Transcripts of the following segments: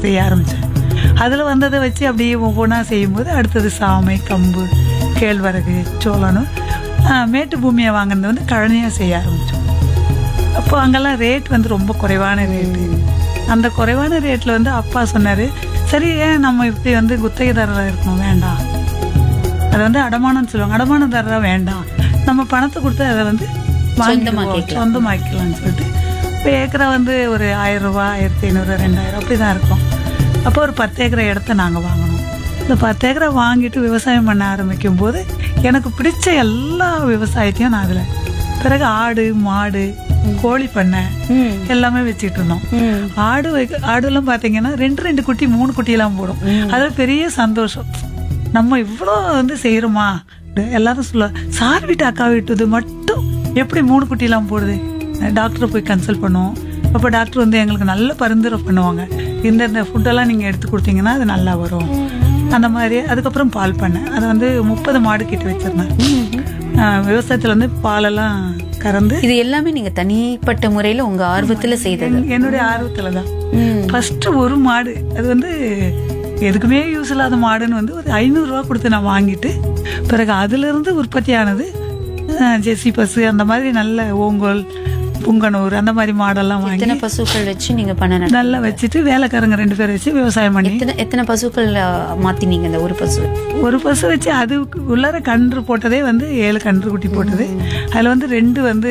செய்ய ஆரம்பித்தேன் அதில் வந்ததை வச்சு அப்படியே ஒவ்வொன்றா செய்யும்போது அடுத்தது சாமை கம்பு கேழ்வரகு சோளனும் ஆஹ், மேட்டு பூமியை வாங்கினது வந்து கழனியாக செய்ய ஆரம்பித்தோம் அப்போ அங்கெல்லாம் ரேட் வந்து ரொம்ப குறைவான ரேட்டு அந்த குறைவான ரேட்டில் வந்து அப்பா சொன்னார் சரி ஏன் நம்ம இப்படி வந்து குத்தகைதாரராக இருக்கணும் வேண்டாம் அதை வந்து அடமானம்னு சொல்லுவாங்க அடமானதாரராக வேண்டாம் நம்ம பணத்தை கொடுத்து அதை வந்து வாங்கிக்குவோம் சொந்தமாக்கிக்கலாம்னு சொல்லிட்டு இப்போ ஏக்கரா வந்து ஒரு ஆயிரம் ரூபாய் ஆயிரத்தி ஐநூறு ரெண்டாயிரம் அப்படி தான் இருக்கும் அப்போ ஒரு பத்து ஏக்கரை இடத்த நாங்கள் வாங்கினோம் இந்த பத்து ஏக்கரை வாங்கிட்டு விவசாயம் பண்ண ஆரம்பிக்கும் போது எனக்கு பிடிச்ச எல்லா விவசாயத்தையும் நான் அதில் பிறகு ஆடு மாடு கோழி பண்ணை ம். எல்லாமே வச்சுட்டு இருந்தோம் ம். ஆடு வைக்க ஆடுலாம் பார்த்தீங்கன்னா ரெண்டு ரெண்டு குட்டி மூணு குட்டியெல்லாம் போடும் அது பெரிய சந்தோஷம் நம்ம இவ்வளோ வந்து செய்கிறோமா எல்லாரும் சொல்ல சார் வீட்டு அக்கா வீட்டுது மட்டும் எப்படி மூணு குட்டிலாம் போடுது டாக்டரை போய் கன்சல்ட் பண்ணுவோம் அப்போ டாக்டர் வந்து எங்களுக்கு நல்ல பரிந்துரை பண்ணுவாங்க இந்தந்த ஃபுட்டெல்லாம் நீங்கள் எடுத்து கொடுத்தீங்கன்னா அது நல்லா வரும் அந்த மாதிரி அதுக்கப்புறம் பால் பண்ணேன் அது வந்து முப்பது மாடு கிட்ட வச்சிருந்தேன் விவசாயத்தில் வந்து பாலெல்லாம் கறந்து இது எல்லாமே நீங்க தனிப்பட்ட முறையில உங்க ஆர்வத்துல செய்தது என்- என்னுடைய ஆர்வத்தில் தான் ம். ஃபர்ஸ்ட் ஒரு மாடு அது வந்து எதுக்குமே யூஸ் இல்லாத மாடுன்னு வந்து ஒரு ஐநூறுரூவா கொடுத்து நான் வாங்கிட்டு பிறகு அதிலிருந்து உற்பத்தி ஆனது அஹ், ஜெர்சி பசு அந்த மாதிரி நல்ல ஓங்கோல் புங்கனூர் அந்த மாதிரி மாடெல்லாம் வாங்கி எத்தனை பசுக்கள் வச்சு நீங்க பண்ண நட- நல்லா வச்சுட்டு வேலைக்காரங்க ரெண்டு பேரை வச்சு விவசாயம் பண்ணி எத்தனை எத்தனை பசுக்கள் ஆ, மாத்தினீங்க இந்த ஒரு பசு ஒரு பசு வச்சு அது உள்ளார கன்று போட்டதே வந்து ஏழு கன்று குட்டி போட்டது அதில் வந்து ரெண்டு வந்து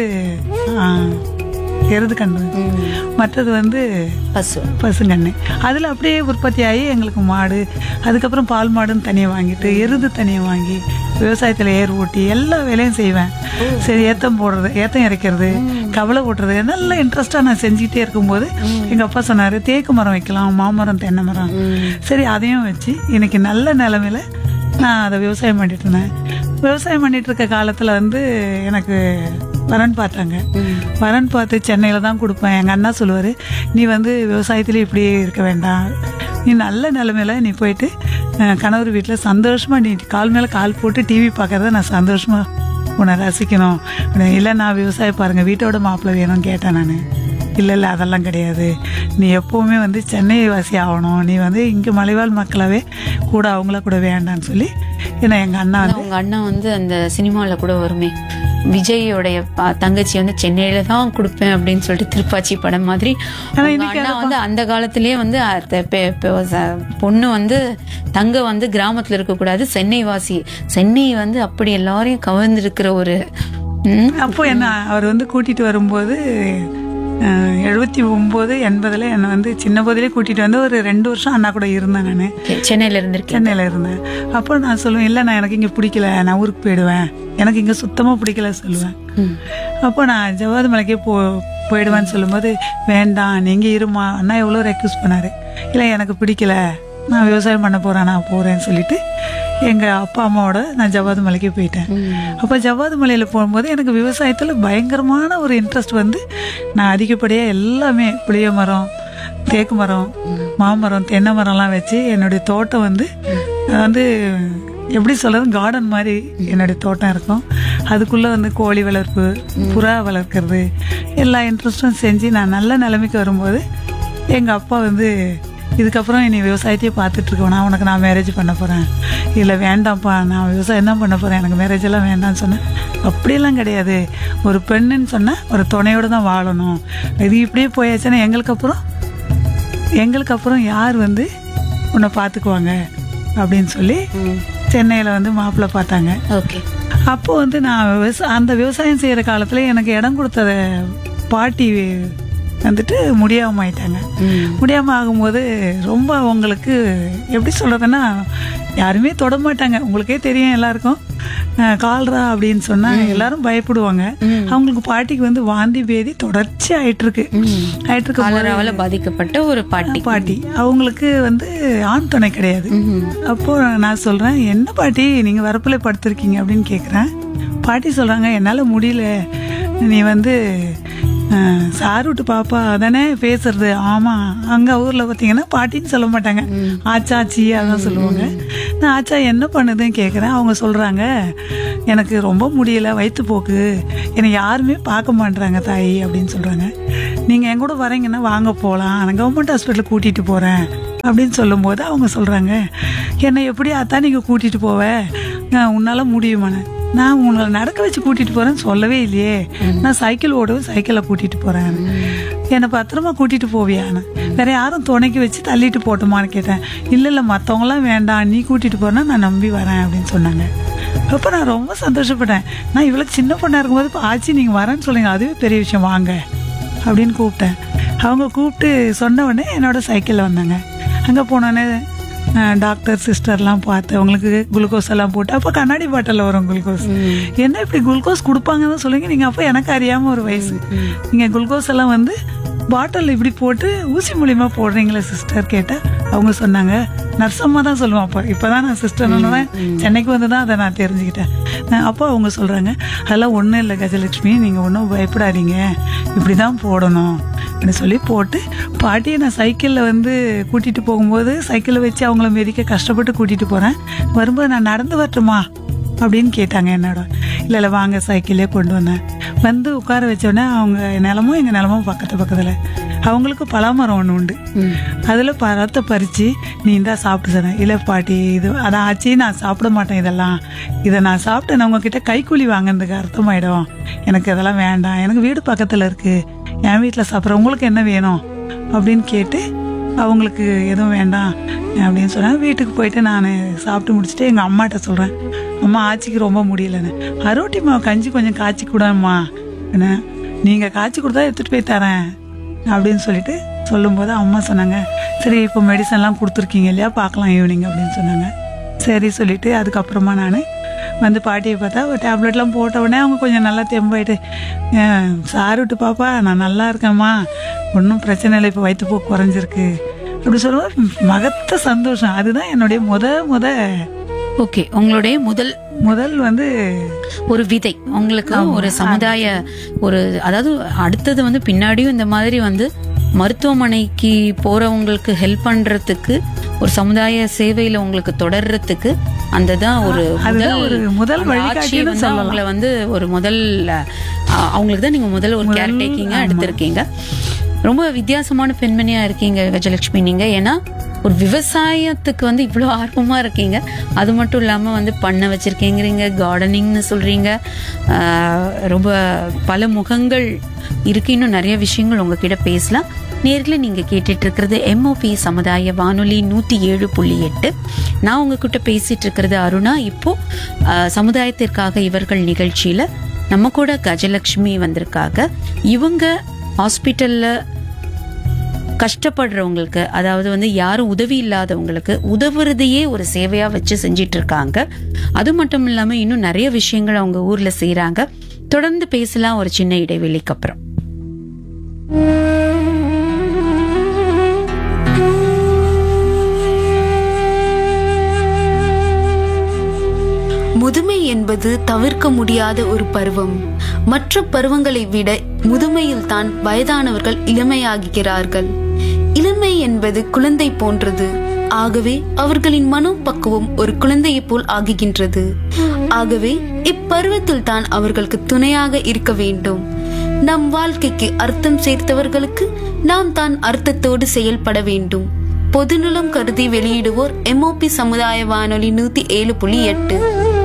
ஆஹ், எருது கன்று மற்றது வந்து பசு பசுங்கண்ணு அதில் அப்படியே உற்பத்தி ஆகி எங்களுக்கு மாடு அதுக்கப்புறம் பால் மாடுன்னு தனியாக வாங்கிட்டு எருது தனியாக வாங்கி விவசாயத்தில் ஏர் ஓட்டி எல்லா வேலையும் செய்வேன் சரி ஏத்தம் போடுறது ஏத்தம் இறைக்கிறது கவலை ஓட்டுறது நல்ல இன்ட்ரெஸ்டாக நான் செஞ்சுக்கிட்டே இருக்கும்போது எங்கள் அப்பா சொன்னார் தேக்கு மரம் வைக்கலாம் மாமரம் தென்னை மரம் சரி அதையும் வச்சு இன்னைக்கு நல்ல நிலமையில நான் அதை விவசாயம் பண்ணிட்டு இருந்தேன் விவசாயம் பண்ணிட்டு இருக்க காலத்தில் வந்து எனக்கு வரன் பார்த்தாங்க வரன் பார்த்து சென்னையில் தான் கொடுப்பேன் எங்கள் அண்ணா சொல்லுவார் நீ வந்து விவசாயத்தில் இப்படியே இருக்க வேண்டாம் நீ நல்ல நிலமையில நீ போயிட்டு அஹ், கணவர் வீட்டில் சந்தோஷமாக நீ கால் மேலே கால் போட்டு டிவி பார்க்கறத நான் சந்தோஷமாக உன்னை ரசிக்கணும் இல்லை நான் விவசாயம் பாருங்கள் வீட்டோட மாப்பிள்ளை வேணும்னு கேட்டேன் நான் இல்லை இல்லை அதெல்லாம் கிடையாது நீ எப்போவுமே வந்து சென்னை வாசி ஆகணும் நீ வந்து இங்கே மலைவாழ் மக்களாவே கூட அவங்கள கூட வேண்டான்னு சொல்லி ஏன்னா எங்கள் அண்ணா வந்து உங்க அண்ணா வந்து அந்த சினிமால கூட வருமே விஜயோடைய ப- தங்கச்சி வந்து சென்னையில தான் கொடுப்பேன் அப்படின்னு சொல்லிட்டு திருப்பாச்சி படம் மாதிரி உங்க அண்ணா வந்து அந்த காலத்திலேயே வந்து அத பெ- பெ- ச- பொண்ணு வந்து தங்க வந்து கிராமத்துல இருக்க கூடாது சென்னை வாசி சென்னை வந்து அப்படி எல்லாரையும் கவர்ந்திருக்கிற ஒரு ம், அப்போ என்ன அவர் வந்து கூட்டிட்டு வரும்போது எழுபத்தி ஒம்பது எண்பதுல என்னை வந்து சின்ன போதிலே கூட்டிட்டு வந்து ஒரு ரெண்டு வருஷம் அண்ணா கூட இருந்தேன் நான் சென்னையில இருந்திருக்கேன் சென்னையில் இருந்தேன் அப்போ நான் சொல்லுவேன் இல்லை நான் எனக்கு இங்கே பிடிக்கல நான் ஊருக்கு போயிடுவேன் எனக்கு இங்கே சுத்தமாக பிடிக்கல சொல்லுவேன் ம். அப்போ நான் ஜவாது மலைக்கே போ போயிடுவேன்னு சொல்லும்போது வேண்டாம் நீங்கள் இருமா அண்ணா எவ்வளோ ரெக்யூஸ் பண்ணாரு இல்லை எனக்கு பிடிக்கல நான் விவசாயம் பண்ண போகிறேன் நான் போகிறேன்னு சொல்லிட்டு எங்கள் அப்பா அம்மாவோட நான் ஜவாது மலைக்கு போயிட்டேன் அப்போ ஜவ்வாது மலையில் போகும்போது எனக்கு விவசாயத்தில் பயங்கரமான ஒரு இன்ட்ரெஸ்ட் வந்து நான் அதிகப்படியாக எல்லாமே புளிய மரம் தேக்கு மரம் மாமரம் தென்னை மரம்லாம் வச்சு என்னுடைய தோட்டம் வந்து அது வந்து எப்படி சொல்றது கார்டன் மாதிரி என்னுடைய தோட்டம் இருக்கும் அதுக்குள்ளே வந்து கோழி வளர்ப்பு புறா வளர்க்குறது எல்லா இன்ட்ரெஸ்ட்டும் செஞ்சு நான் நல்ல நிலைமைக்கு வரும்போது எங்கள் அப்பா வந்து இதுக்கப்புறம் நீ விவசாயத்தையே பார்த்துட்டு இருக்கணும் நான் உனக்கு நான் மேரேஜ் பண்ண போகிறேன் இல்லை வேண்டாம்ப்பா நான் விவசாயம் தான் பண்ண போகிறேன் எனக்கு மேரேஜ் எல்லாம் வேண்டாம்னு சொன்னேன் அப்படியெல்லாம் கிடையாது ஒரு பெண்ணுன்னு சொன்னால் ஒரு துணையோடு தான் வாழணும் இது இப்படியே போயாச்சுன்னா எங்களுக்கு அப்புறம் எங்களுக்கு அப்புறம் யார் வந்து உன்னை பார்த்துக்குவாங்க அப்படின்னு சொல்லி சென்னையில் வந்து மாப்பிள்ளை பார்த்தாங்க ஓகே அப்போ வந்து நான் விவசா அந்த விவசாயம் செய்கிற காலத்தில் எனக்கு இடம் கொடுத்த பாட்டி வந்துட்டு முடியாமல் ஆயிட்டாங்க முடியாமல் ஆகும்போது ரொம்ப அவங்களுக்கு எப்படி சொல்கிறதுன்னா யாருமே தொட மாட்டாங்க உங்களுக்கே தெரியும் எல்லாருக்கும் அஹ், கால்ரா அப்படின்னு சொன்னால் எல்லாரும் பயப்படுவாங்க அவங்களுக்கு பாட்டிக்கு வந்து வாந்தி பேதி தொடர்ச்சி ஆயிட்டு இருக்கு ஆயிட்டு இருக்கு காலராவால பாதிக்கப்பட்ட ஒரு பாட்டி பாட்டி அவங்களுக்கு வந்து ஆண் துணை கிடையாது அப்போ நான் சொல்றேன் என்ன பாட்டி நீங்க வரப்புல படுத்திருக்கீங்க அப்படின்னு கேக்குறேன் பாட்டி சொல்றாங்க என்னால முடியல நீ வந்து அஹ், சார் விட்டு பாப்பா அதானே பேசுறது ஆமா அங்க ஊர்ல பாத்தீங்கன்னா பாட்டின்னு சொல்ல மாட்டாங்க ஆச்சா ஆச்சி அதான் சொல்லுவாங்க நான் ஆச்சா என்ன பண்ணுதுன்னு கேக்குறேன் அவங்க சொல்றாங்க எனக்கு ரொம்ப முடியல வயிற்றுப்போக்கு என்னை யாருமே பார்க்க மாட்றாங்க தாயி அப்படின்னு சொல்றாங்க நீங்க என் கூட வரீங்கன்னா வாங்க போகலாம் நான் கவர்மெண்ட் ஹாஸ்பிட்டல் கூட்டிட்டு போறேன் அப்படின்னு சொல்லும்போது அவங்க சொல்கிறாங்க என்னை எப்படி அதான் நீங்கள் கூட்டிகிட்டு போவ நான் உன்னால் முடியுமாண்ணே நான் உங்களை நடக்க வச்சு கூட்டிகிட்டு போகிறேன்னு சொல்லவே இல்லையே நான் சைக்கிள் ஓடவும் சைக்கிளை கூட்டிகிட்டு போகிறேன் என்னை பத்திரமா கூட்டிகிட்டு போவியான்னு வேற யாரும் துணைக்கு வச்சு தள்ளிட்டு போட்டுமான்னு கேட்டேன் இல்லை இல்லை மற்றவங்களாம் வேண்டாம் நீ கூட்டிகிட்டு போனா நான் நம்பி வரேன் அப்படின்னு சொன்னாங்க அப்போ நான் ரொம்ப சந்தோஷப்பட்டேன் நான் இவ்வளோ சின்ன பொண்ணாக இருக்கும்போது இப்போ ஆச்சு நீங்கள் வரேன்னு சொல்லுங்க அதுவே பெரிய விஷயம் வாங்க அப்படின்னு கூப்பிட்டேன் அவங்க கூப்பிட்டு சொன்ன உடனே என்னோட சைக்கிளில் வந்தாங்க அங்கே போனோடனே அஹ், டாக்டர் சிஸ்டர்லாம் பார்த்து அவங்களுக்கு குளுக்கோஸ் எல்லாம் போட்டு அப்போ கண்ணாடி பாட்டில் வரும் குளுக்கோஸ் என்ன இப்படி குளுக்கோஸ் கொடுப்பாங்கன்னு சொல்லுங்க நீங்கள் அப்போ எனக்கு அறியாமல் ஒரு வயசு நீங்கள் குளுக்கோஸ் எல்லாம் வந்து பாட்டில் இப்படி போட்டு ஊசி மூலியமா போடுறீங்களா சிஸ்டர் கேட்டால் அவங்க சொன்னாங்க நர்சம்மா தான் சொல்லுவோம் அப்போ இப்போ தான் நான் சிஸ்டர்னு சென்னைக்கு வந்து தான் அதை நான் தெரிஞ்சுக்கிட்டேன் அஹ் அப்போ அவங்க சொல்கிறாங்க அதெல்லாம் ஒன்றும் இல்லை கஜலட்சுமி நீங்கள் ஒன்றும் பயப்படாதீங்க இப்படி தான் போடணும் அப்படின்னு சொல்லி போட்டு பாட்டியை நான் சைக்கிளில் வந்து கூட்டிகிட்டு போகும்போது சைக்கிளில் வச்சு அவங்கள மெதிக்க கஷ்டப்பட்டு கூட்டிகிட்டு போகிறேன் வரும்போது நான் நடந்து வரட்டுமா அப்படின்னு கேட்டாங்க என்னோட இல்லை இல்லை வாங்க சைக்கிளே கொண்டு வந்தேன் வந்து உட்கார வச்சோடனே அவங்க நிலமும் எங்கள் நிலமும் பக்கத்து பக்கத்தில் அவங்களுக்கு பலாமரம் ஒன்று உண்டு அதில் பழத்தை பறித்து நீ இந்தா சாப்பிட்டு சொன்னேன் இல்லை பாட்டி இது அதான் ஆச்சு நான் சாப்பிட மாட்டேன் இதெல்லாம் இதை நான் சாப்பிட்டேன் நான் உங்ககிட்ட கைக்கூலி வாங்கினதுக்கு அர்த்தமாயிடும் எனக்கு இதெல்லாம் வேண்டாம் எனக்கு வீடு பக்கத்தில் இருக்குது என் வீட்டில் சாப்பிட்ற உங்களுக்கு என்ன வேணும் அப்படின்னு கேட்டு அவங்களுக்கு எதுவும் வேண்டாம் அப்படின்னு சொன்னேன் வீட்டுக்கு போயிட்டு நான் சாப்பிட்டு முடிச்சுட்டு எங்கள் அம்மாட்ட சொல்கிறேன் அம்மா ஆச்சிக்கு ரொம்ப முடியலன்னு அரோட்டி மாவு கஞ்சி கொஞ்சம் காய்ச்சி கூடம்மா என்ன நீங்கள் காய்ச்சி கொடுத்தா எடுத்துகிட்டு போய் தரேன் அப்படின்னு சொல்லிட்டு சொல்லும்போது அம்மா சொன்னாங்க சரி இப்போ மெடிசன்லாம் கொடுத்துருக்கீங்க இல்லையா பார்க்கலாம் ஈவினிங் அப்படின்னு சொன்னாங்க சரி சொல்லிட்டு அதுக்கப்புறமா நான் வந்து பாட்டியை பார்த்தா ஒரு டேப்லெட்லாம் போட்ட உடனே அவங்க கொஞ்சம் நல்லா தெம்பாயிட்டு "ஏன், சார் விட்டு பாப்பா நான் நல்லா இருக்கேம்மா ஒன்றும் பிரச்சனை இல்லை இப்போ வயிற்றுப்போக்கு குறைஞ்சிருக்கு அப்படி சொல்லும்போது மகத்த சந்தோஷம் அதுதான் என்னுடைய முத முத ஓகே உங்களுடைய முதல் முதல் வந்து ஒரு விதை உங்களுக்கு ஒரு சமுதாய ஒரு அதாவது அடுத்தது வந்து பின்னாடியும் இந்த மாதிரி வந்து மருத்துவமனைக்கு போறவங்களுக்கு ஹெல்ப் பண்றதுக்கு ஒரு சமுதாய சேவையில உங்களுக்கு தொடர்றதுக்கு அந்த தான் ஒரு அதுதான் முதல் ஒரு முதல் அந்த ஆட்சி வழிகாட்டின்னு வந்து அவங்கள வந்து ஒரு முதல் அஹ், அவங்களுக்கு தான் நீங்க முதல் ஒரு கேர் டேக்கிங்கா எடுத்திருக்கீங்க ரொம்ப வித்தியாசமான பெண்மணியா இருக்கீங்க கஜலட்சுமி நீங்க ஏன்னா ஒரு விவசாயத்துக்கு வந்து இவ்வளோ ஆர்வமா இருக்கீங்க அது மட்டும் இல்லாம வந்து பண்ண வச்சிருக்கீங்கிறீங்க கார்டனிங்னு சொல்றீங்க ஆஹ் ரொம்ப பல முகங்கள் இருக்கு இன்னும் நிறைய விஷயங்கள் உங்ககிட்ட பேசலாம் நேரில் நீங்க கேட்டுட்டு இருக்கிறது எம்ஓபி சமுதாய வானொலி நூத்தி ஏழு புள்ளி எட்டு நான் உங்ககிட்ட பேசிட்டு இருக்கிறது அருணா இப்போ ஆஹ் சமுதாயத்திற்காக இவர்கள் நிகழ்ச்சியில நம்ம கூட கஜலட்சுமி வந்திருக்காங்க இவங்க ஹாஸ்பிட்டல்ல கஷ்டப்படுறவங்களுக்கு அதாவது வந்து யாரும் உதவி இல்லாதவங்களுக்கு உதவுறதையே ஒரு சேவையா வச்சு செஞ்சிட்டு இருக்காங்க அது மட்டும் இல்லாம இன்னும் நிறைய விஷயங்கள் அவங்க ஊர்ல செய்றாங்க தொடர்ந்து பேசலாம் ஒரு சின்ன இடைவெளிக்கு அப்புறம் முதுமை என்பது தவிர்க்க முடியாத ஒரு பருவம் மற்ற பருவங்களை விட முதுமையில் தான் வயதானவர்கள் இளமையாகிறார்கள் இளமை என்பது குழந்தை போன்றது ஆகவே அவர்களின் மனோபக்குவம் ஒரு குழந்தையைப் போல் ஆகுகின்றது ஆகவே இப்பருவத்தில் தான் அவர்களுக்கு துணையாக இருக்க வேண்டும் நம் வாழ்க்கைக்கு அர்த்தம் சேர்த்தவர்களுக்கு நாம் தான் அர்த்தத்தோடு செயல்பட வேண்டும் பொதுநலம் கருதி வெளியிடுவோர் எம்ஓபி சமுதாய வானொலி நூத்தி ஏழு புள்ளி எட்டு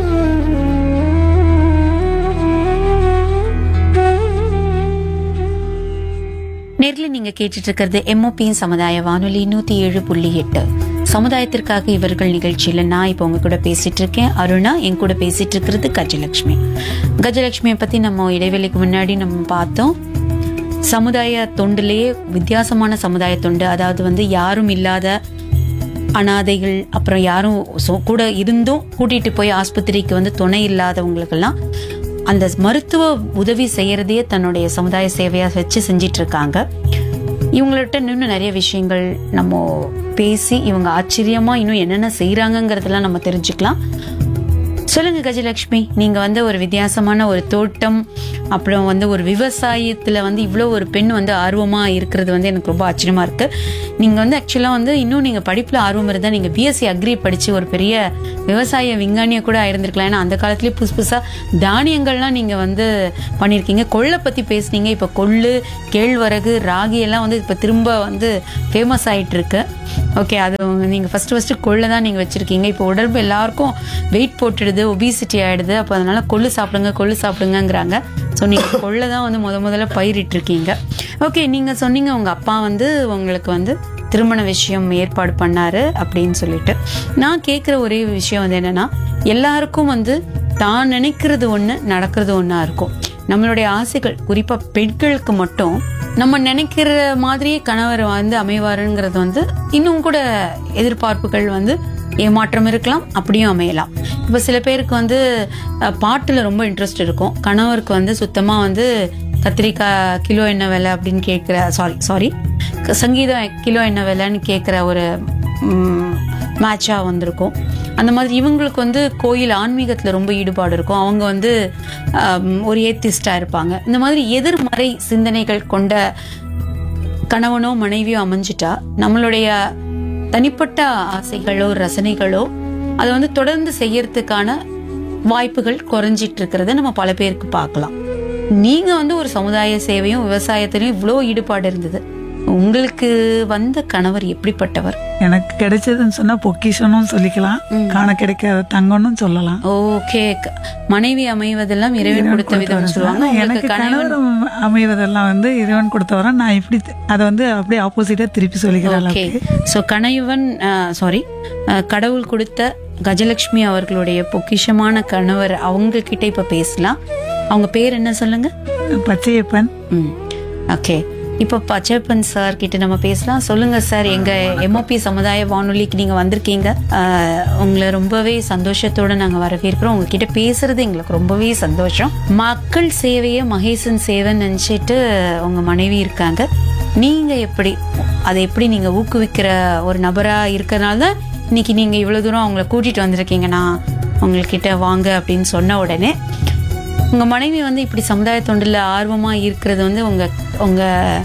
நேர்ல நீங்க கேட்டுட்டு இருக்கிறது எம்ஓபியின் சமுதாய வானொலி நூத்தி ஏழு புள்ளி எட்டு சமுதாயத்திற்காக இவர்கள் நிகழ்ச்சியில நான் இப்போ உங்க கூட பேசிட்டு இருக்கேன் அருணா என் கூட பேசிட்டு இருக்கிறது கஜலட்சுமி கஜலட்சுமியை பத்தி நம்ம இடைவெளிக்கு முன்னாடி நம்ம பார்த்தோம் சமுதாய தொண்டுலேயே வித்தியாசமான சமுதாய தொண்டு அதாவது வந்து யாரும் இல்லாத அனாதைகள் அப்புறம் யாரும் சொ- கூட இருந்தும் கூட்டிட்டு போய் ஆஸ்பத்திரிக்கு வந்து துணை இல்லாதவங்களுக்கெல்லாம் அந்த மருத்துவ உதவி செய்யறதையே தன்னுடைய சமுதாய சேவையா வச்சு செஞ்சிட்டு இருக்காங்க இவங்கள்ட்ட இன்னும் நிறைய விஷயங்கள் நம்ம பேசி இவங்க ஆச்சரியமா இன்னும் என்னென்ன செய்யறாங்கிறதெல்லாம் நம்ம தெரிஞ்சுக்கலாம் சொல்லுங்க கஜலட்சுமி நீங்க வந்து ஒரு வித்தியாசமான ஒரு தோட்டம் அப்புறம் வந்து ஒரு விவசாயத்துல வந்து இவ்வளோ ஒரு பெண் வந்து ஆர்வமா இருக்கிறது வந்து எனக்கு ரொம்ப ஆச்சரியமா இருக்கு நீங்க வந்து ஆக்சுவலா வந்து இன்னும் நீங்க படிப்புல ஆர்வம் இருந்தா நீங்க பிஎஸ்சி அக்ரி படிச்சு ஒரு பெரிய விவசாய விஞ்ஞானியா கூட ஆயிருந்திருக்கலாம் ஏன்னா அந்த காலத்திலேயே புதுசு புதுசா தானியங்கள்லாம் நீங்க வந்து பண்ணியிருக்கீங்க கொள்ளை பத்தி பேசுனீங்க இப்ப கொள்ளு கேழ்வரகு ராகி எல்லாம் வந்து இப்ப திரும்ப வந்து ஃபேமஸ் ஆயிட்டு இருக்கு ஓகே அது உங்க- நீங்க ஃபர்ஸ்ட் ஃபர்ஸ்ட் கொள்ளு தான் நீங்க வச்சிருக்கீங்க இப்போ உடம்பு எல்லாருக்கும் வெயிட் போட்டுடுது ஒபிசிட்டி ஆயிடுது அப்போ அதனால கொள்ளு சாப்பிடுங்க கொள்ளு சாப்பிடுங்கங்கிறாங்க ஸோ நீங்க கொள்ளை தான் வந்து முத முதல்ல பயிரிட்டிருக்கீங்க ஓகே நீங்க சொன்னீங்க உங்க அப்பா வந்து உங்களுக்கு வந்து திருமண விஷயம் ஏற்பாடு பண்ணாரு அப்படின்னு சொல்லிட்டு நான் கேட்குற ஒரே விஷயம் வந்து என்னன்னா எல்லாருக்கும் வந்து தான் நினைக்கிறது ஒன்று நடக்கிறது ஒன்றா இருக்கும் நம்மளுடைய ஆசைகள் குறிப்பா பெண்களுக்கு மட்டும் நம்ம நினைக்கிற மாதிரியே கணவர் வந்து அமைவாருங்கிறது வந்து இன்னும் கூட எதிர்பார்ப்புகள் வந்து ஏமாற்றம் இருக்கலாம் அப்படியும் அமையலாம் இப்போ சில பேருக்கு வந்து அஹ், பாட்டுல ரொம்ப இன்ட்ரெஸ்ட் இருக்கும் கணவருக்கு வந்து சுத்தமா வந்து கத்திரிக்காய் கிலோ என்ன விலை அப்படின்னு கேட்குற சாரி சாரி சங்கீதம் கிலோ என்ன விலைன்னு கேட்குற ஒரு மேட்சாக வந்திருக்கும் அந்த மாதிரி இவங்களுக்கு வந்து கோயில் ஆன்மீகத்தில் ரொம்ப ஈடுபாடு இருக்கும் அவங்க வந்து ஆம், ஒரு ஏத்திஸ்டாக இருப்பாங்க இந்த மாதிரி எதிர்மறை சிந்தனைகள் கொண்ட கணவனோ மனைவியோ அமைஞ்சிட்டா நம்மளுடைய தனிப்பட்ட ஆசைகளோ ரசனைகளோ அதை வந்து தொடர்ந்து செய்யறதுக்கான வாய்ப்புகள் குறைஞ்சிட்டு இருக்கிறத நம்ம பல பேருக்கு பார்க்கலாம் நீங்க வந்து ஒரு சமுதாய சேவையும் விவசாயத்திலையும் இவ்வளோ ஈடுபாடு இருந்தது உங்களுக்கு வந்த கணவர் எப்படிப்பட்டவர் எனக்கு கிடைச்சதுன்னு சொன்னா பொக்கிஷனும் சொல்லிக்கலாம் காண கிடைக்காத தங்கம்னு சொல்லலாம் ஓகே மனைவி அமைவதெல்லாம் இறைவன் கொடுத்த விதம் சொல்லுவாங்க ஆனா உங்களுக்கு எனக்கு கணவன் கணவர் அமைவதெல்லாம் வந்து இறைவன் கொடுத்தவரை நான் இப்படி அதை வந்து அப்படியே ஆப்போசிட்டா திருப்பி சொல்லிக்கிற ஓகே அளவுக்கு ஸோ கணவன் சாரி கடவுள் கொடுத்த கஜலட்சுமி அவர்களுடைய பொக்கிஷமான கணவர் அவங்க கிட்ட இப்ப பேசலாம் அவங்க பேர் என்ன சொல்லுங்க பச்சையப்பன் ம் ஓகே இப்போ பச்சைப்பன் சார் கிட்ட நம்ம பேசலாம் சொல்லுங்க சார் எங்க எம்ஓபி சமுதாய வானொலிக்கு நீங்க வந்திருக்கீங்க ஆஹ், உங்களை ரொம்பவே சந்தோஷத்தோட நாங்க வரவேற்கிறோம் உங்ககிட்ட பேசுறது எங்களுக்கு ரொம்பவே சந்தோஷம் மக்கள் சேவையை மகேசன் சேவைன்னு நினைச்சிட்டு உங்க மனைவி இருக்காங்க நீங்க எப்படி அதை எப்படி நீங்க ஊக்குவிக்கிற ஒரு நபரா இருக்கறனால தான் இன்னைக்கு நீங்க இவ்வளவு தூரம் அவங்கள கூட்டிட்டு வந்திருக்கீங்கன்னா உங்ககிட்ட வாங்க அப்படின்னு சொன்ன உடனே உங்க மனைவி வந்து இப்படி சமுதாய தொண்டுல ஆர்வமா இருக்கிறது வந்து உங்க உங்க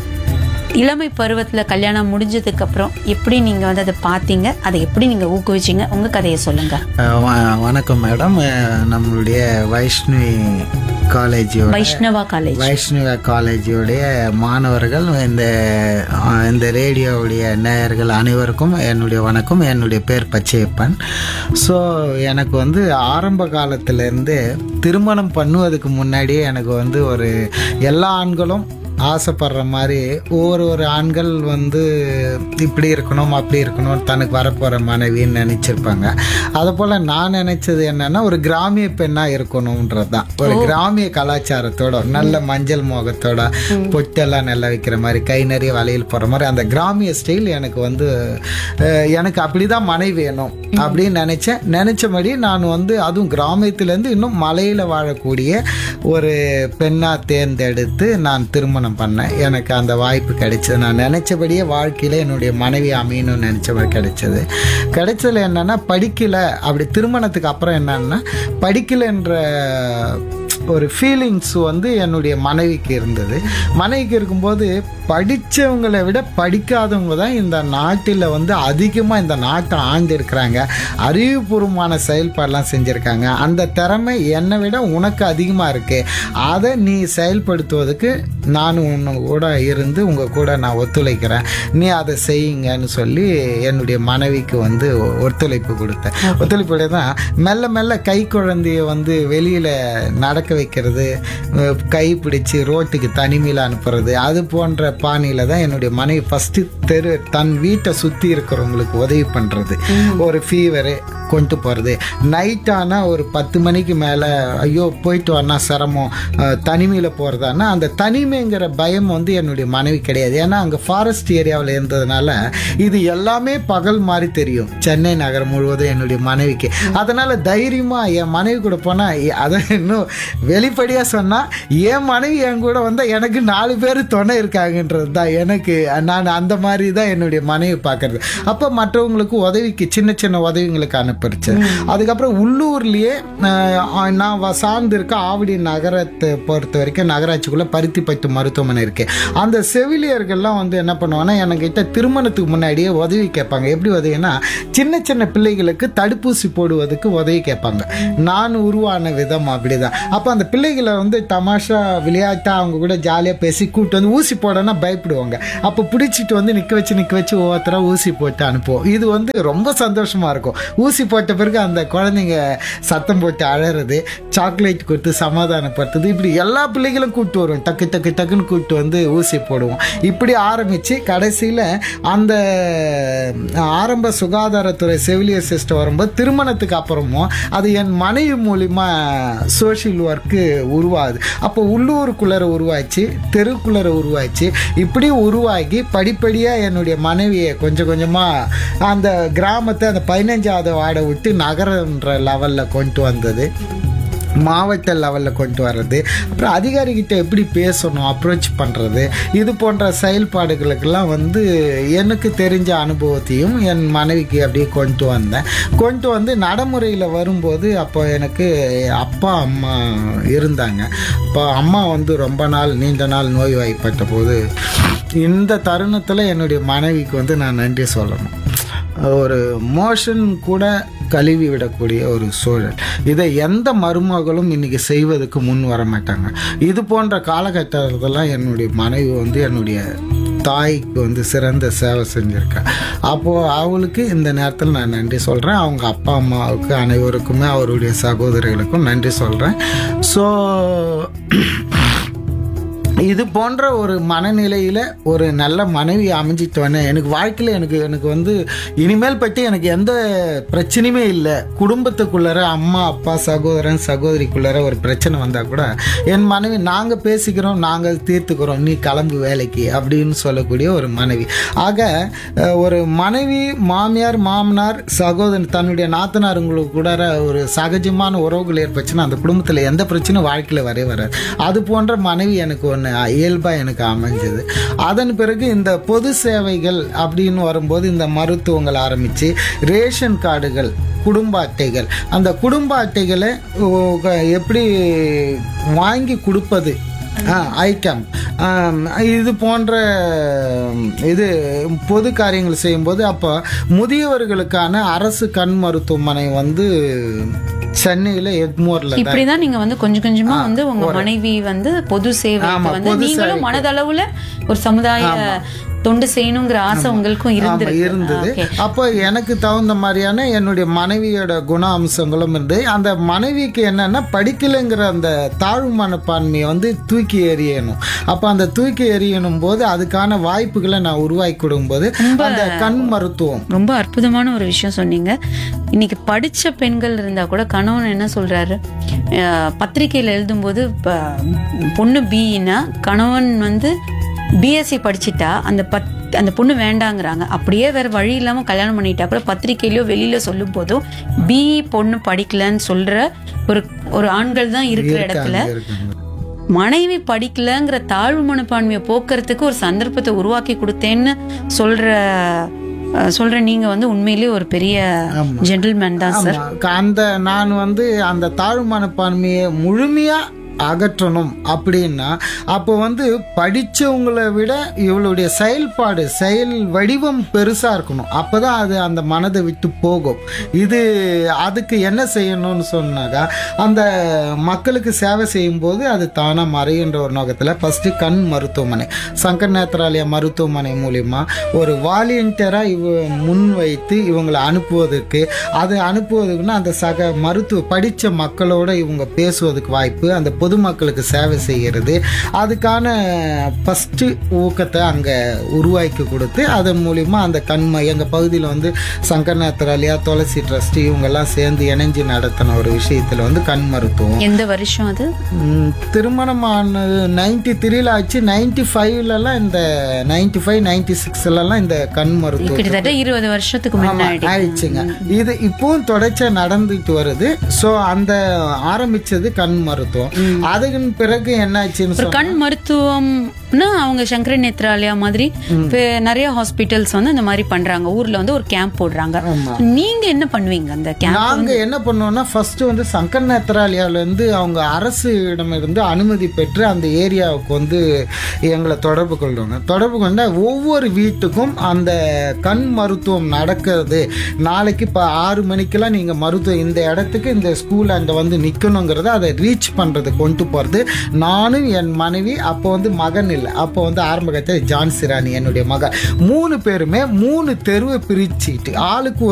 இளமை பருவத்துல கல்யாணம் முடிஞ்சதுக்கு அப்புறம் எப்படி நீங்க வந்து அதை பார்த்தீங்க அதை எப்படி நீங்க ஊக்குவிச்சீங்க உங்க கதையை சொல்லுங்க அஹ் வ- வணக்கம் மேடம் அஹ் நம்மளுடைய வைஷ்ணவி காலேஜோட வைஷ்ணவா காலேஜ் வைஷ்ணவ காலேஜோடைய மாணவர்கள் இந்த அஹ், இந்த ரேடியோவுடைய நேயர்கள் அனைவருக்கும் என்னுடைய வணக்கம் என்னுடைய பேர் பச்சையப்பன் ஸோ எனக்கு வந்து ஆரம்ப காலத்திலேருந்து திருமணம் பண்ணுவதுக்கு முன்னாடியே எனக்கு வந்து ஒரு எல்லா ஆண்களும் ஆசைப்படுற மாதிரி ஒவ்வொரு ஒரு ஆண்கள் வந்து இப்படி இருக்கணும் அப்படி இருக்கணும் தனக்கு வரப்போகிற மனைவின்னு நினச்சிருப்பாங்க அதை போல் நான் நினச்சது என்னன்னா ஒரு கிராமிய பெண்ணாக இருக்கணுன்றது தான் ஒரு கிராமிய கலாச்சாரத்தோட நல்ல மஞ்சள் மோகத்தோட பொட்டெல்லாம் நல்லா வைக்கிற மாதிரி கை நிறைய வலையில் போகிற மாதிரி அந்த கிராமிய ஸ்டைல் எனக்கு வந்து அஹ், எனக்கு அப்படி தான் மனைவி வேணும் அப்படின்னு நினச்சேன் நினச்சபடி நான் வந்து அதுவும் கிராமத்துலேருந்து இன்னும் மலையில் வாழக்கூடிய ஒரு பெண்ணாக தேர்ந்தெடுத்து நான் திருமணம் பண்ணேன் எனக்கு அந்த வாய்ப்பு கிடைச்சது நான் நினச்சபடியே வாழ்க்கையில் என்னுடைய மனைவி அமையணும்னு நினச்ச மாதிரி கிடைச்சது கிடைச்சதுல என்னென்னா படிக்கல அப்படி திருமணத்துக்கு அப்புறம் என்னன்னா படிக்கலைன்ற ஒரு ஃபீலிங்ஸ் வந்து என்னுடைய மனைவிக்கு இருந்தது மனைவிக்கு இருக்கும்போது படித்தவங்களை விட படிக்காதவங்க தான் இந்த நாட்டில் வந்து அதிகமாக இந்த நாட்டை ஆண்டு இருக்கிறாங்க அறிவுபூர்வமான செயல்பாடெல்லாம் செஞ்சுருக்காங்க அந்த திறமை என்னை விட உனக்கு அதிகமாக இருக்குது அதை நீ செயல்படுத்துவதற்கு நான் உன்னை கூட இருந்து உங்கள் கூட நான் ஒத்துழைக்கிறேன் நீ அதை செய்யுங்கன்னு சொல்லி என்னுடைய மனைவிக்கு வந்து ஒத்துழைப்பு கொடுத்தேன் ஒத்துழைப்பு தான் மெல்ல மெல்ல கை குழந்தைய வந்து வெளியில் நடக்க வைக்கிறது அஹ் கை பிடிச்சி ரோட்டுக்கு தனிமையில் அனுப்புறது அது போன்ற பாணியில் தான் என்னுடைய மனைவி ஃபஸ்ட்டு தெரு தன் வீட்டை சுற்றி இருக்கிறவங்களுக்கு உதவி பண்ணுறது ஒரு ஃபீவரு கொண்டு போகிறது நைட் ஆனால் ஒரு பத்து மணிக்கு மேலே ஐயோ போயிட்டு வரனா சிரமம் தனிமையில் போகிறதானா அந்த தனிமைங்கிற பயம் வந்து என்னுடைய மனைவி கிடையாது ஏன்னா அங்கே ஃபாரஸ்ட் ஏரியாவில் இருந்ததுனால இது எல்லாமே பகல் மாதிரி தெரியும் சென்னை நகரம் முழுவதும் என்னுடைய மனைவிக்கு அதனால் தைரியமாக என் மனைவி கூட போனால் அதை இன்னும் வெளிப்படையாக சொன்னால் என் மனைவி என் கூட வந்தால் எனக்கு நாலு பேர் துணை இருக்காங்கன்றது தான் எனக்கு நான் அந்த மாதிரி தான் என்னுடைய மனைவி பார்க்கறது அப்போ மற்றவங்களுக்கு உதவிக்கு சின்ன சின்ன உதவிங்களுக்கு அனுப்பிடுச்சு அதுக்கப்புறம் உள்ளூர்லேயே அஹ், நான் வ- சார்ந்து இருக்க ஆவடி நகரத்தை பொறுத்த வரைக்கும் நகராட்சிக்குள்ளே பருத்திப்பட்டு மருத்துவமனை இருக்கு அந்த செவிலியர்கள்லாம் வந்து என்ன பண்ணுவாங்கன்னா என்கிட்ட திருமணத்துக்கு முன்னாடியே உதவி கேட்பாங்க எப்படி உதவினா சின்ன சின்ன பிள்ளைகளுக்கு தடுப்பூசி போடுவதற்கு உதவி கேட்பாங்க நான் உருவான விதம் அப்படிதான் அப்போ அந்த பிள்ளைகளை வந்து தமாஷா விளையாட்டா அவங்க கூட ஜாலியாக பேசி கூட்டு வந்து ஊசி போடனா பயப்படுவாங்க அப்போ பிடிச்சிட்டு வந்து நிற்க வச்சு நிற்க வச்சு ஒவ்வொருத்தராக ஊசி போட்டு அனுப்புவோம் இது வந்து ரொம்ப சந்தோஷமா இருக்கும் ஊசி போட்ட பிறகு அந்த குழந்தைங்க சத்தம் போட்டு அழறது சாக்லேட் கொடுத்து சமாதானப்படுத்துது இப்படி எல்லா பிள்ளைகளும் கூட்டு வருவோம் டக்கு டக்கு டக்குன்னு கூட்டு வந்து ஊசி போடுவோம் இப்படி ஆரம்பித்து கடைசியில் அந்த ஆரம்ப சுகாதாரத்துறை செவிலியர் சிஸ்டம் வரும்போது திருமணத்துக்கு அப்புறமும் அது என் மனைவி மூலிமா சோஷியல் ஒர்க்கு உருவாகுது அப்போ உள்ளூருக்குள்ளர உருவாச்சு தெருக்குள்ளர உருவாச்சு இப்படி உருவாகி படிப்படியாக என்னுடைய மனைவியை கொஞ்சம் கொஞ்சமாக அந்த கிராமத்தை அந்த பதினஞ்சாவது வார்டை விட்டு நகரன்ற லெவலில் கொண்டு வந்தது மாவட்ட லெவலில் கொண்டு வர்றது அப்புறம் அதிகாரிகிட்ட எப்படி பேசணும் அப்ரோச் பண்ணுறது இது போன்ற செயல்பாடுகளுக்கெல்லாம் வந்து எனக்கு தெரிஞ்ச அனுபவத்தையும் என் மனைவிக்கு அப்படியே கொண்டு வந்தேன் கொண்டு வந்து நடைமுறையில் வரும்போது அப்போ எனக்கு அப்பா அம்மா இருந்தாங்க இப்போ அம்மா வந்து ரொம்ப நாள் நீண்ட நாள் நோய்வாய்ப்பட்ட போது இந்த தருணத்தில் என்னுடைய மனைவிக்கு வந்து நான் நன்றி சொல்லணும் ஒரு மோஷன் கூட கழுவி விடக்கூடிய ஒரு சூழல் இதை எந்த மருமகளும் இன்னைக்கு செய்வதற்கு முன் வர மாட்டாங்க இது போன்ற காலகட்டத்திலலாம் என்னுடைய மனைவி வந்து என்னுடைய தாய்க்கு வந்து சிறந்த சேவை செஞ்சுருக்கேன் அப்போது அவளுக்கு இந்த நேரத்தில் நான் நன்றி சொல்கிறேன் அவங்க அப்பா அம்மாவுக்கு அனைவருக்குமே அவருடைய சகோதரிகளுக்கும் நன்றி சொல்கிறேன் ஸோ இது போன்ற ஒரு மனநிலையில் ஒரு நல்ல மனைவி அமைஞ்சிட்டு வந்தேன் எனக்கு வாழ்க்கையில் எனக்கு எனக்கு வந்து இனிமேல் பற்றி எனக்கு எந்த பிரச்சனையுமே இல்லை குடும்பத்துக்குள்ளார அம்மா அப்பா சகோதரன் சகோதரிக்குள்ளார ஒரு பிரச்சனை வந்தால் கூட என் மனைவி நாங்கள் பேசிக்கிறோம் நாங்கள் தீர்த்துக்கிறோம் நீ கிளம்பு வேலைக்கு அப்படின்னு சொல்லக்கூடிய ஒரு மனைவி ஆக அஹ், ஒரு மனைவி மாமியார் மாமனார் சகோதரன் தன்னுடைய நாத்தனாருங்களுக்கு கூட ஒரு சகஜமான உறவுகள் ஏற்பட்டுச்சுன்னா அந்த குடும்பத்தில் எந்த பிரச்சனையும் வாழ்க்கையில் வரவே வராது அது போன்ற மனைவி எனக்கு ஒன்று இயல்பாக எனக்கு அமைஞ்சது அதன் பிறகு இந்த பொது சேவைகள் அப்படின்னு வரும்போது இந்த மருத்துவங்கள் ஆரம்பித்து ரேஷன் கார்டுகள் குடும்ப அட்டைகள் அந்த குடும்ப அட்டைகளை ஓ, எப்படி வாங்கி கொடுப்பது ஐக்கம் இது போன்ற ம், இது பொது காரியங்கள் செய்யும்போது அப்போ முதியவர்களுக்கான அரசு கண் மருத்துவமனை வந்து சென்னையில் எக்மோரில் இப்படிதான் நீங்க வந்து கொஞ்சம் கொஞ்சமா வந்து உங்க மனைவி வந்து பொது சேவைக்கு ஆமா, வந்து பொது நீங்களும் மனதளவுல ஒரு சமுதாய தொண்டு செய்யணுங்கிற ஆசை உங்களுக்கும் ஆமா, இருந்திருக்கு இருந்தது Okay. அப்போ எனக்கு தகுந்த மாதிரியான என்னுடைய மனைவியோட குண அம்சங்களும் இருந்து அந்த மனைவிக்கு என்னன்னா படிக்கலைங்கிற அந்த தாழ்வு மனப்பான்மையை வந்து தூக்கி எறியணும் அப்போ அந்த தூக்கி எறியணும் போது அதுக்கான வாய்ப்புகளை நான் உருவாக்கி கொடுக்கும்போது அந்த கண் மருத்துவம் ரொம்ப அற்புதமான ஒரு விஷயம் சொன்னீங்க இன்னைக்கு படிச்ச பெண்கள் இருந்தா கூட கணவன் என்ன சொல்றாரு அஹ், பத்திரிக்கையில எழுதும்போது ப- பொண்ணு பிஇனா கணவன் வந்து பிஎஸ்சி படிச்சிட்டா அந்த பத் அந்த பொண்ணு வேண்டாங்கிறாங்க அப்படியே வேற வழி இல்லாம கல்யாணம் பண்ணிட்டா கூட பத்திரிக்கையிலயோ வெளியில சொல்லும் போதும் பிஇ பொண்ணு படிக்கலன்னு சொல்ற ஒரு ஒரு ஆண்கள் தான் இருக்கிற இடத்துல இருக்காங்க மனைவி படிக்கலங்கிற தாழ்வு மனப்பான்மையை போக்குறதுக்கு ஒரு சந்தர்ப்பத்தை உருவாக்கி கொடுத்தேன்னு சொல்ற அஹ், சொல்ற நீங்க வந்து உண்மையிலேயே ஒரு பெரிய ஜென்டில்மேன் தான் சார் ஆமா. அந்த நான் வந்து அந்த தாழ்வு மனப்பான்மையை முழுமையா அகற்றணும் அப்படின்னா அப்போ வந்து படிச்சவங்களை விட இவளுடைய செயல்பாடு செயல் வடிவம் பெருசா இருக்கணும் அப்பதான் அது அந்த மனதை விட்டு போகும் இது அதுக்கு என்ன செய்யணும்னு சொன்னாக்கா அந்த மக்களுக்கு சேவை செய்யும்போது அது தானா மறையுன்ற ஒரு நோக்கத்தில் ஃபர்ஸ்ட் கண் மருத்துவமனை சங்கர் நேத்ராலயா மருத்துவமனை மூலியமா ஒரு வாலியண்டியரா இவ முன் வைத்து இவங்களை அனுப்புவதற்கு அது அனுப்புவதற்குன்னா அந்த சக மருத்துவ படித்த மக்களோட இவங்க பேசுவதற்கு வாய்ப்பு அந்த பொதுமக்களுக்கு சேவை செய்கிறது அதுக்கான ஃபஸ்ட்டு ஊக்கத்தை அங்கே உருவாக்கி கொடுத்து அதன் மூலிமா அந்த கண்மை எங்கள் பகுதியில் வந்து சங்கர் நேத்ராலயா துளசி ட்ரஸ்ட் இவங்கெல்லாம் சேர்ந்து இணைஞ்சு நடத்தின ஒரு விஷயத்தில் வந்து கண் மருத்துவம் எந்த வருஷம் அது ம், திருமணமானது நைன்டி த்ரீல ஆச்சு நைன்டி ஃபைவ்லலாம் இந்த நைன்டி ஃபைவ் நைன்டி சிக்ஸ்லலாம் இந்த கண் மருத்துவம் கிட்டத்தட்ட இருபது வருஷத்துக்கு ஆமா, முன்னாடி ஆயிடுச்சுங்க இது இப்பவும் தொடர்ச்சியா நடந்துட்டு வருது சோ அந்த ஆரம்பிச்சது கண் மருத்துவம் அதுக்கு பிறகு என்னாச்சுன்னு ஒரு கண் மருத்துவம்னா அவங்க சங்கர நேத்ராலயா மாதிரி இப்ப நிறைய ஹாஸ்பிட்டல்ஸ் வந்து இந்த மாதிரி பண்றாங்க ஊர்ல வந்து ஒரு கேம்ப் போடுறாங்க நீங்க என்ன பண்ணுவீங்க அந்த கேம்ப் நாங்க என்ன பண்ணோம்னா ஃபர்ஸ்ட் வந்து சங்கர் நேத்ராலயால இருந்து அவங்க அரசிடம் இருந்து அனுமதி பெற்று அந்த ஏரியாவுக்கு வந்து எங்களை தொடர்பு கொள்றாங்க தொடர்பு கொண்ட ஒவ்வொரு வீட்டுக்கும் அந்த கண் மருத்துவம் நடக்கிறது நாளைக்கு இப்போ ஆறு மணிக்கெல்லாம் நீங்க மருத்துவம் இந்த இடத்துக்கு இந்த ஸ்கூல் அங்க வந்து நிக்கணுங்கிறத அதை ரீச் பண்றதுக்கு கொண்டு போகிறது நானும் என் மனைவி அப்போ வந்து மகன் இல்லை அப்போ வந்து ஆரம்ப கட்டத்தில் ஜான் சிராணி என்னுடைய மகன் மூணு பேருமே மூணு தெருவை பிரிச்சுட்டு ஆளுக்கு